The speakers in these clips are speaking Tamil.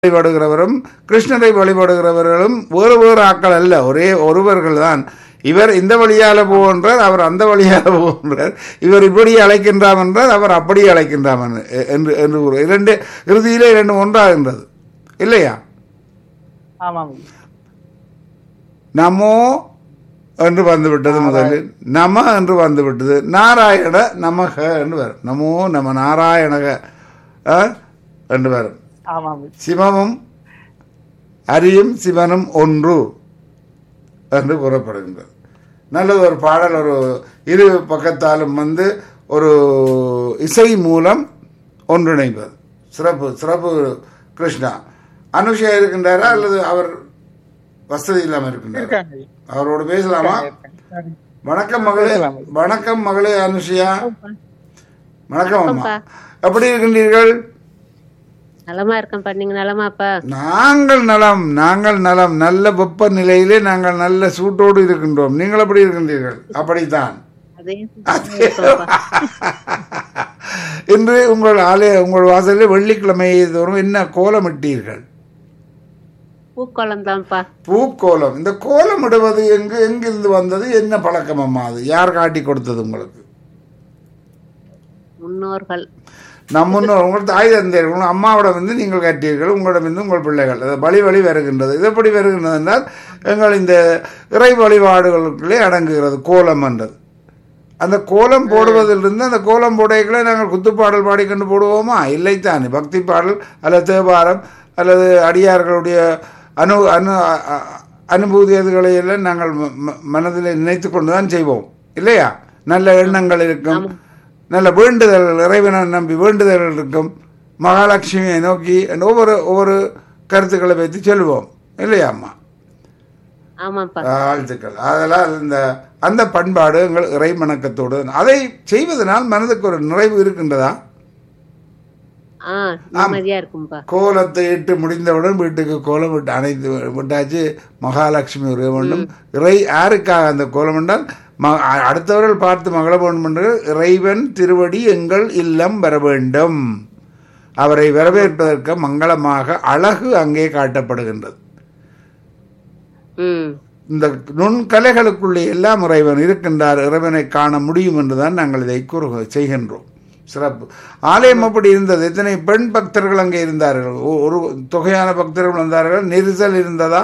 வழிபடுகிறவரும் கிருஷ்ணரை வழிபடுகிறவர்களும் வேறு வேறு ஆக்கள் அல்ல ஒரே ஒருவர்கள் தான் இவர் இந்த வழியால போகின்றார் அவர் அந்த வழியால போகின்றார் இவர் இப்படி அழைக்கின்றாம் என்றார் அவர் அப்படி அழைக்கின்றாம் என்று என்று என்று கூறு- இரண்டு இறுதியிலே இரண்டு ஒன்றாகின்றது இல்லையா ஆமாம் நமோ என்று வந்துவிட்டது முதலில் நம என்று வந்துவிட்டது நாராயண நமக என்று வரும் நமோ நம நாராயணக ஆ, என்று வரும் ஆமாம் சிவமும் அரியும் சிவனும் ஒன்று என்று கூறப்படுகின்றது நல்லது ஒரு பாடல் ஒரு இரு பக்கத்தாலும் வந்து ஒரு இசை மூலம் ஒன்றிணைப்பது சிறப்பு சிறப்பு கிருஷ்ணா அனுஷா இருக்கின்றாரா அல்லது அவர் வசதி இல்லாமல் இருக்கின்றாரா இருக்காங்க அவரோடு பேசலாமா இருக்காங்க. வணக்கம் மகளே பேசலாம். வணக்கம் மகளே அனுஷியா வணக்கம் அம்மா வணக்கம்ப்பா. எப்படி இருக்கின்றீர்கள் நலமா இருக்கேன்ப்பா நீங்க நலமாப்பா நாங்கள் நலம் நாங்கள் நலம் நல்ல வெப்ப நிலையிலே நாங்கள் நல்ல சூட்டோடு இருக்கின்றோம் நீங்கள் எப்படி இருக்கின்றீர்கள் அப்படித்தான் அதே இருக்கோம்ப்பா. இன்று உங்கள் ஆலய உங்கள் வாசலில் வெள்ளிக்கிழமை தோறும் என்ன கோலமிட்டீர்கள் பூக்கோளம் தான்ப்பா பூக்கோலம் இந்த கோலம் இடுவது எங்கு எங்கிருந்து வந்தது என்ன பழக்கம் அம்மா அது யார் காட்டி கொடுத்தது உங்களுக்கு முன்னோர்கள் நம் முன்னோர் உங்கள் தாய் தந்தையர் உங்கள் அம்மாவிடம் வந்து நீங்கள் கற்றீர்கள் உங்களிடம் வந்து உங்கள் பிள்ளைகள் அது வழி வழி வருகின்றது இது எப்படி வருகின்றது என்றால் எங்கள் இந்த இறை வழிபாடுகளுக்குள்ளே அடங்குகிறது கோலம் என்றது அந்த கோலம் போடுவதிலிருந்து அந்த கோலம் போடைகளை நாங்கள் குத்துப்பாடல் பாடிக்கொண்டு போடுவோமா இல்லைத்தானே பக்தி பாடல் அல்லது தேவாரம் அல்லது அடியார்களுடைய அனு அனு அ- அ- அனுபூதி அதுகளை எல்லாம் நாங்கள் ம- ம- மனதில் நினைத்து கொண்டு தான் செய்வோம் இல்லையா நல்ல எண்ணங்கள் இருக்கும் நல்ல வேண்டுதல்கள் இறைவனை நம்பி வேண்டுதல்கள் இருக்கும் மகாலட்சுமியை நோக்கி ஒவ்வொரு ஒவ்வொரு கருத்துக்களை வைத்து சொல்லுவோம் இல்லையா அம்மா ஆமாப்பா வாழ்த்துக்கள் அதெல்லாம் இந்த அந்த பண்பாடு எங்கள் இறை வணக்கத்தோடு அதை செய்வதனால் மனதுக்கு ஒரு நிறைவு இருக்கின்றதா ஆ நிம்மதியா இருக்கும்பா கோலத்தை இட்டு முடிந்தவுடன் வீட்டுக்கு கோலம் விட்டு அனைத்து விட்டாச்சு மகாலட்சுமி உரிய வேண்டும் இறை யாருக்காக அந்த கோலம் என்றால் ம- அ- அடுத்தவர்கள் பார்த்து மகள வேண்டும் என்று இறைவன் திருவடி எங்கள் இல்லம் வர வேண்டும் அவரை வரவேற்பதற்கு மங்களமாக அழகு அங்கே காட்டப்படுகின்றது ம் இந்த நுண்கலைகளுக்குள்ளே எல்லாம் இறைவன் இருக்கின்றார் இறைவனை காண முடியும் என்றுதான் நாங்கள் இதை கூறு செய்கின்றோம் சிறப்பு ஆலயம் அப்படி இருந்தது எத்தனை பெண் பக்தர்கள் அங்கே இருந்தார்கள் ஒ- ஒரு தொகையான பக்தர்கள் வந்தார்கள் நெரிசல் இருந்ததா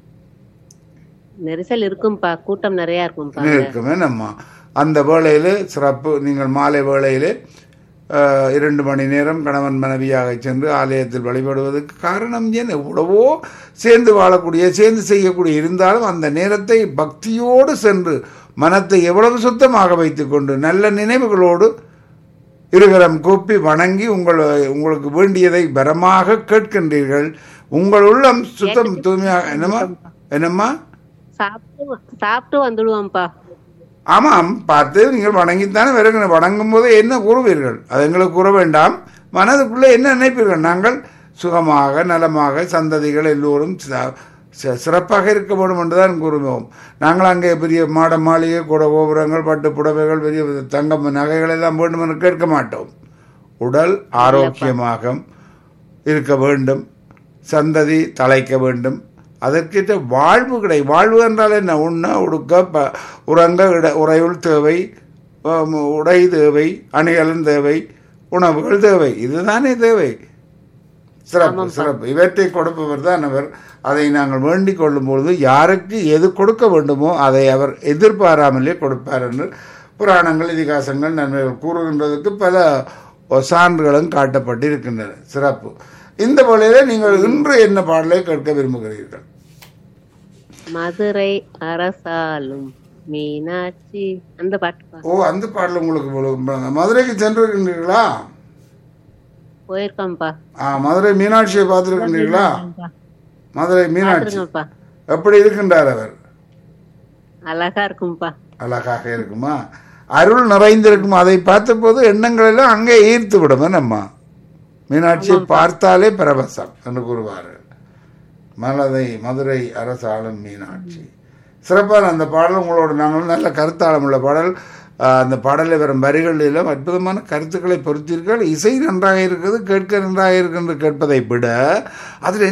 நெரிசல் இருக்கும்பா கூட்டம் நிறைய இருக்கும்பா அங்க. இருக்குமே நம்ம அந்த வேளையிலே சிறப்பு நீங்கள் மாலை வேளையிலே அஹ், இரண்டு மணி நேரம் கணவன் மனைவியாக சென்று ஆலயத்தில் வழிபடுவதற்கு காரணம் ஏன் எவ்வளவோ சேர்ந்து வாழக்கூடிய சேர்ந்து செய்யக்கூடிய இருந்தாலும் அந்த நேரத்தை பக்தியோடு சென்று மனத்தை எவ்வளவு சுத்தமாக வைத்துக்கொண்டு நல்ல நினைவுகளோடு இருகரம் கூப்பி வணங்கி உங்கள் உங்களுக்கு வேண்டியதை வரமாக கேட்கின்றீர்கள் உங்கள் உள்ளம் சுத்தம் தூய்மையாக என்னம்மா என்னம்மா சாப்பிட்டு சாப்பிட்டு வந்துடுவோம்ப்பா ஆமாம் பார்த்து நீங்கள் வணங்கித்தானே வருகிற வணங்கும் போது என்ன கூறுவீர்கள் அது எங்களுக்கு கூற வேண்டாம் மனதுக்குள்ளே என்ன நினைப்பீர்கள் நாங்கள் சுகமாக நலமாக சந்ததிகள் எல்லோரும் ச- ச- சிறப்பாக இருக்க வேண்டும் என்றுதான் கூறுவோம் நாங்கள் அங்கே பெரிய மாட மாளிகை கூட கோபுரங்கள் பட்டு புடவைகள் பெரிய தங்கம் நகைகள் எல்லாம் வேண்டும் என்று கேட்க மாட்டோம் உடல் ஆரோக்கியமாக இருக்க வேண்டும் சந்ததி தழைக்க வேண்டும் அதற்கேற்ற வாழ்வு கிடை வாழ்வு என்றால் என்ன உண்ண உடுக்க ப உறங்க இட உறையுள் தேவை ஆம், உடை தேவை அணிகலன் தேவை உணவுகள் தேவை இதுதானே தேவை சிறப்பு சிறப்பு இவற்றை கொடுப்பவர் தான் அவர் அதை நாங்கள் வேண்டிக் கொள்ளும் பொழுது யாருக்கு எது கொடுக்க வேண்டுமோ அதை அவர் எதிர்பாராமலே கொடுப்பார் என்று புராணங்கள் இதிகாசங்கள் நன்மைகள் கூறுகின்றதுக்கு பல சான்றுகளும் காட்டப்பட்டு இருக்கின்றன சிறப்பு இந்த வழியில நீங்கள் இன்று என்ன பாடலை கேட்க விரும்புகிறீர்கள் மதுரை அரசாலும் மீனாட்சி அந்த பாட்டுப்பா ஓ அந்த பாடல் உங்களுக்கு விரும்புறாங்க. மதுரைக்கு சென்றிருக்கின்றீர்களா போயிருக்கோம்ப்பா ஆ மதுரை மீனாட்சியை பார்த்துருக்கின்றீர்களா மதுரை மீனாட்சி பாத்துருங்கப்பா எப்படி இருக்கின்றார் அவர் அழகா இருக்கும்பா அழகாக இருக்குமா அருள் நிறைந்திருக்கும் அதை பார்த்தபோது எண்ணங்கள் எல்லாம் அங்கே ஈர்த்து விடும் நம்ம மீனாட்சியை பார்த்தாலே பரவசம் என்று கூறுவார்கள் மலதை மதுரை அரசாளும் மீனாட்சி சிறப்பான அந்த பாடல் உங்களோட நாங்கள் நல்ல கருத்தாளம் உள்ள பாடல் ஆஹ், அந்த பாடலில் வரும் வரிகளிலும் அற்புதமான கருத்துக்களை பொறுத்தீர்கள் இசை நன்றாக இருக்குது கேட்க நன்றாக இருக்கு என்று கேட்பதை விட அதில்